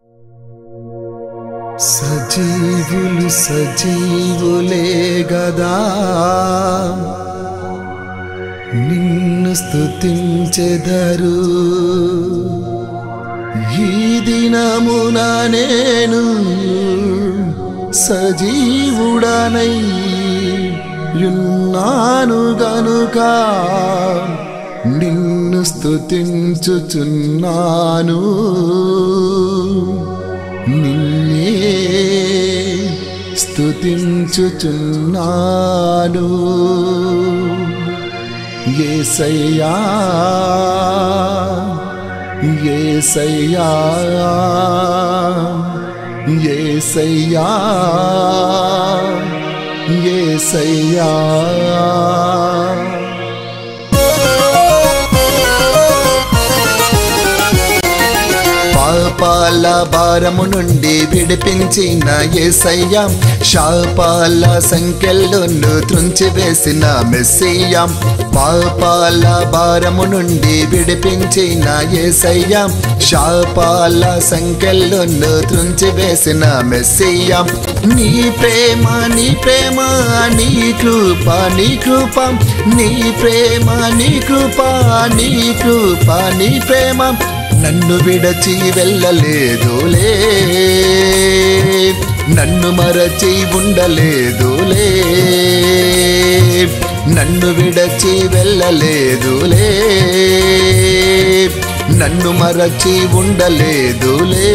సజీవులు సజీవులే గదా నిన్ను స్తుతించెదరు ఈ దినమున నేను సజీవుడనై యున్నాను గనుక నిన్ను స్తుతించుచున్నాను నిన్నే స్తుతించుచున్నాను ఏసయ్యా ఏసయ్యా ఏసయ్యా ఏసయ్యా పాపాల భారము నుండి విడిపించిన ఏసయ్య శాపాల సంఖ్యలను త్రుంచివేసిన మెస్సయ్య పాపాల భారము నుండి విడిపించిన ఏసయ్య శాపాల సంఖ్యలను త్రుంచివేసిన మెస్సయ్య నీ ప్రేమ నీ ప్రేమ నీ కృప నీ కృప నీ ప్రేమ నీ కృప నీ కృప నీ ప్రేమ నన్ను విడచి వెళ్ళలేదులే నన్ను మరచి ఉండలేదులే నన్ను విడచి వెళ్ళలేదులే నన్ను మరచి ఉండలేదులే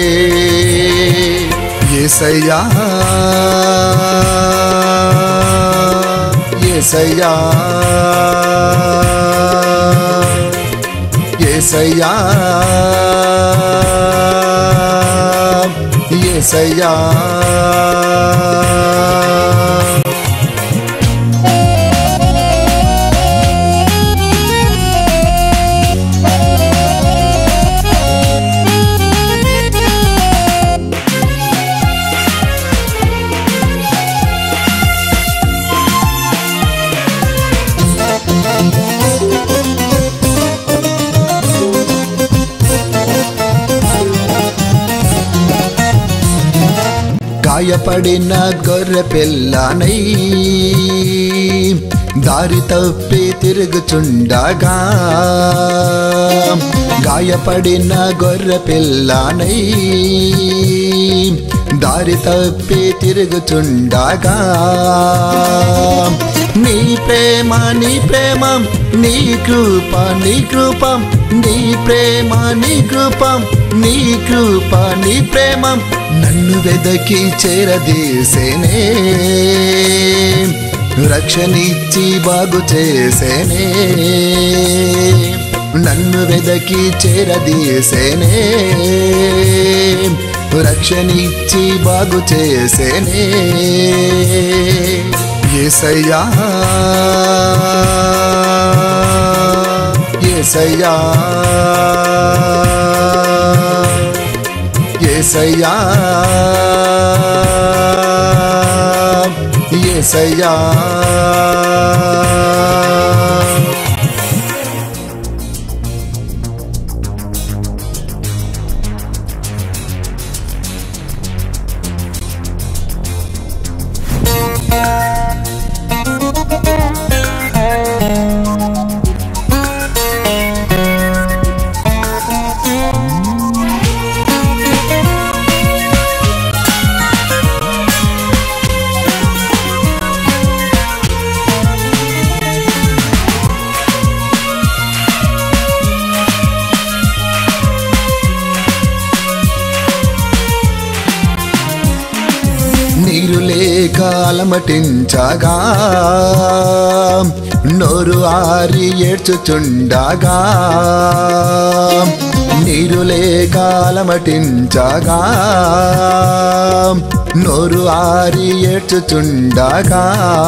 ఏసయ్యా ఏసయ్యా ఏసయ్యా ఏసయ్యా గాయపడిన గొర్రె పిల్లనై దారి తప్పి తిరుగుచుండగా గాయపడిన గొర్రె పిల్లనై దారి తప్పి తిరుగుచుండగా నీ ప్రేమ నీ ప్రేమ నీ కృప నీ కృప నీ ప్రేమ నీ కృప నీ కృప నీ ప్రేమ నన్ను వెదకి చేరదీసేనే రక్షణిచ్చి బాగు చేసేనే నన్ను వెదకి చేరదీసేనే రక్షణిచ్చి బాగు చేసేనే ఏసయ్యా ఏసయ్యా ఏసయ్యా ఏసయ్యా నీరు లేక అలమటించగా నోరు ఆరి ఏడ్చుచుండగా నీరు లేక అలమటించగా నోరు ఆరి ఏడ్చుచుండగా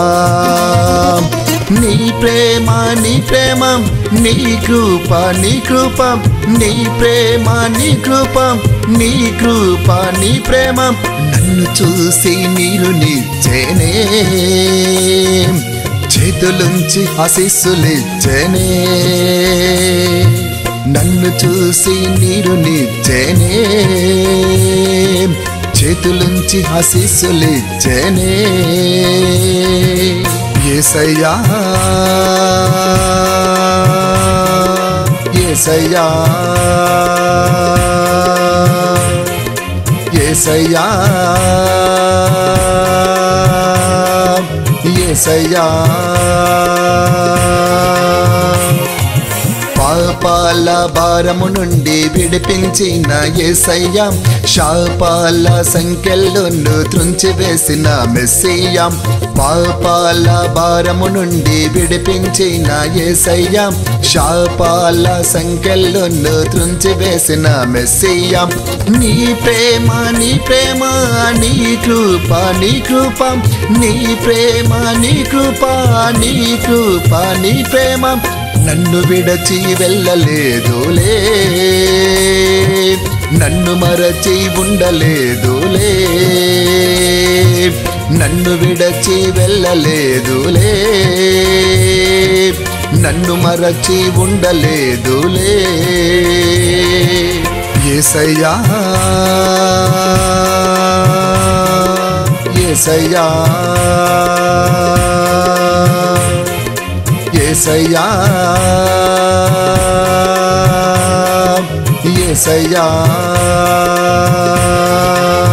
నీ ప్రేమ నీ ప్రేమ నీ కృప నీ కృప నీ ప్రేమ నీ కృప నీ కృప నీ ప్రేమ నన్ను చూసి నీరు నిచ్చేనే చేతులుంచి ఆశీస్సులిచ్చేనే నన్ను చూసి నీరు నిచ్చేనే చేతులుంచి ఆశీస్సులిచ్చేనే ఏసయ్యా ఏసయ్యా ఏసయ్యా ఏసయ్యా పాపాల భారము నుండి విడిపించిన ఏసయ్య శాపాల సంఖ్యలను త్రుంచివేసిన మెస్సయ్య పాపాల భారము నుండి విడిపించిన ఏసయ్య శాపాల సంఖ్యలను త్రుంచివేసిన మెస్సయ్య నీ ప్రేమ నీ ప్రేమ నీ కృప నీ కృప నీ ప్రేమ నీ కృప నీ కృప నీ ప్రేమ నన్ను విడచి వెళ్ళలేదులే నన్ను మరచి ఉండలేదులే నన్ను విడచి వెళ్ళలేదులే నన్ను మరచి ఉండలేదులే ఏసయ్యా ఏసయ్యా ఏసయ్యా ఏసయ్యా